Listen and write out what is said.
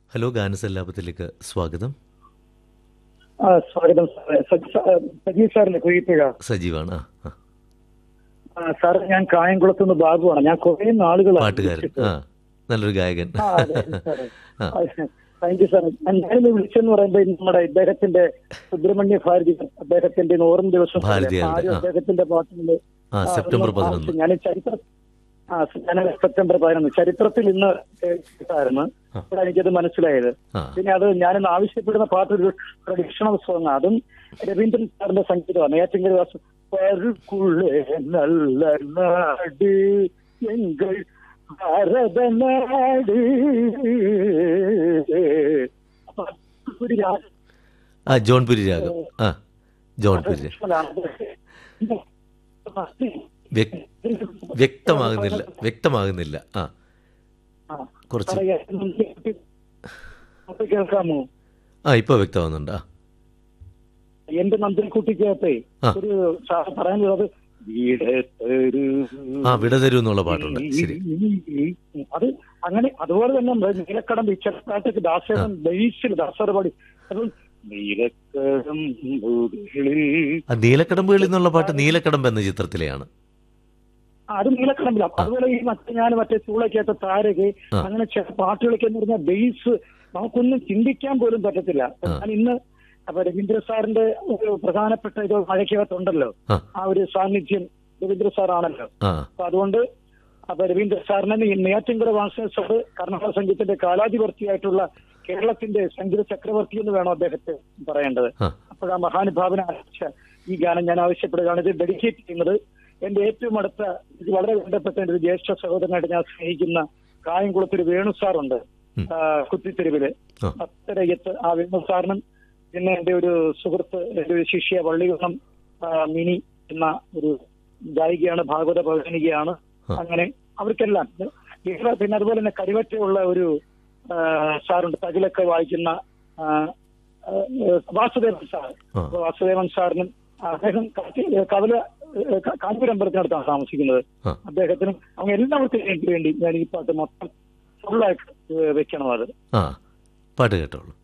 Hello ഗാനസല്ലാപത്തിലേക്ക് സ്വാഗതം ആ സ്വാഗതം സാറേ സജി സാ- സജി സാറിന്റെ കുഴിപ്പുഴ സജീവാണ് ആ ആ ആ സാറ് ഞാൻ കായംകുളത്ത് നിന്ന് ബാബുവാണ് ഞാൻ കുറെ നാളുകളായി പാട്ടുകാരൻ വിളിച്ചിട്ട്. ആ നല്ലൊരു ഗായകൻ ആ, അതെ, സാറേ. ആ. താങ്ക് യു സാർ ഞാൻ ഞാനിന്ന് വിളിച്ചെന്ന് പറയുമ്പോൾ നമ്മുടെ ഇദ്ദേഹത്തിന്റെ സുബ്രഹ്മണ്യ ഭാരതി അദ്ദേഹത്തിന്റെ ഓർമ്മ ദിവസം ഭാരതിയാരുടെ, ആരും ആ. അദ്ദേഹത്തിന്റെ പാട്ടില് ആ സെപ്റ്റംബർ പതിനൊന്ന് ഞാൻ ചരിത്ര ആ ഞാൻ സെപ്റ്റംബർ പതിനൊന്ന് ചരിത്രത്തിൽ ഇന്ന് കേട്ടായിരുന്നു ആ. ഇവിടെ എനിക്കത് മനസ്സിലായത് ആ പിന്നെ അത് ഞാനിന്ന് ആവശ്യപ്പെടുന്ന പാട്ട് ഒരു ട്രഡീഷണൽ സോങ് അതും രവീന്ദ്രൻ സാറിന്റെ സംഗീതമാണ് നേറ്റിങ്കൽ വാസം പരുക്കുള്ളേ നല്ല നാട് എങ്കൾ ഭാരതനാട് അപ്പൊ ഒരു രാജ- ആ ജോൺപുരി രാഗം ആ ജോൺപുരി രാഗം. വ്യക്- വ്യക്തമാകുന്നില്ല വ്യക്തമാകുന്നില്ല ആ ആ, കുറച്ച് സാറേ, അപ്പൊ കേൾക്കാമോ ആ ഇപ്പോൾ വ്യക്തമാകുന്നുണ്ട് ആ എന്റെ നന്ദിൽക്കുട്ടിക്കകത്തെ ആ. ഒരു സാർ പറയാനുള്ളത് വീടത്തൊരു ആ വിട തരൂ എന്നുള്ള പാട്ടുണ്ട് ശരി അത് അങ്ങനെ അതുപോലെ തന്നെ നമ്മുടെ നീലക്കടമ്പ് ഇച്ചക്കാട്ടേക്ക് ദാസേവൻ ബേസിൽ ദാസറപാടി അത് നീലക്കടം ആ നീലക്കടമ്പുകളിൽ നിന്നുള്ള പാട്ട് നീലക്കടമ്പ് എന്ന ചിത്രത്തിലെയാണ് അത് നീലക്കടമ്പില അതുപോലെ ഈ മറ്റേ ഞാൻ മറ്റേ ചൂളക്കകത്ത് താരക ആ. അങ്ങനെ ചില പാട്ടുകളൊക്കെ എന്ന് പറഞ്ഞാൽ ബേസ് നമുക്കൊന്നും ചിന്തിക്കാൻ പോലും പറ്റത്തില്ല ആ. ഞാൻ ഇന്ന് അപ്പൊ രവീന്ദ്ര സാറിന്റെ ഒരു പ്രധാനപ്പെട്ട ഇത് മഴയ്ക്കകത്തുണ്ടല്ലോ ആ ആ ഒരു സാന്നിധ്യം രവീന്ദ്ര സാറാണല്ലോ ആ അപ്പൊ അതുകൊണ്ട് അപ്പൊ രവീന്ദ്ര സാറിനെ ഈ നെയ്യാറ്റിൻകര വാസന സാറ് കർണാടക സംഗീതത്തിന്റെ കാലാധിപർത്തിയായിട്ടുള്ള കേരളത്തിന്റെ സംഗീത ചക്രവർത്തി എന്ന് വേണം അദ്ദേഹത്തെ പറയേണ്ടത് ആ അപ്പോൾ ആ മഹാനുഭാവന അയച്ച ഈ ഗാനം ഞാൻ ആവശ്യപ്പെടുകയാണ് ഇത് ഡെഡിക്കേറ്റ് ചെയ്യുന്നത് എന്റെ ഏറ്റവും അടുത്ത ഇത് വളരെ വേണ്ടപ്പെട്ട എന്റെ ഒരു ജ്യേഷ്ഠ സഹോദരനായിട്ട് ഞാൻ സ്നേഹിക്കുന്ന കായംകുളത്തൊരു വേണു സാറുണ്ട് ഉം. ആ, കുത്തിത്തെരുവില് ആ. പത്തരയത്ത് ആ വേണു സാറിനും പിന്നെ എന്റെ ഒരു സുഹൃത്ത് എന്റെ ഒരു ശിഷ്യ വള്ളികുളം ആ, മിനി എന്ന ഒരു ഗായികയാണ് ഭാഗവത ഭജനികയാണ് ആ. അങ്ങനെ അവർക്കെല്ലാം ഇവിടെ പിന്നെ അതുപോലെ തന്നെ കരിവറ്റയുള്ള ഒരു ആ, സാറുണ്ട് തകിലൊക്കെ വായിക്കുന്ന ആ, ആ, വാസുദേവൻ സാർ ആ അപ്പൊ വാസുദേവൻ സാറിനും അദ്ദേഹം കാട്ടി- കവല ക- കാഞ്ഞിരമ്പലത്തിനടുത്താണ് താമസിക്കുന്നത് ആ. അദ്ദേഹത്തിനും அவங்க എല്ലാവർക്കും എനിക്ക് വേണ്ടി ഞാൻ ഈ പാട്ട് മൊത്തം ഫുള്ളായിട്ട് വെക്കണം അത് ആ പാട്ട് കേട്ടോളൂ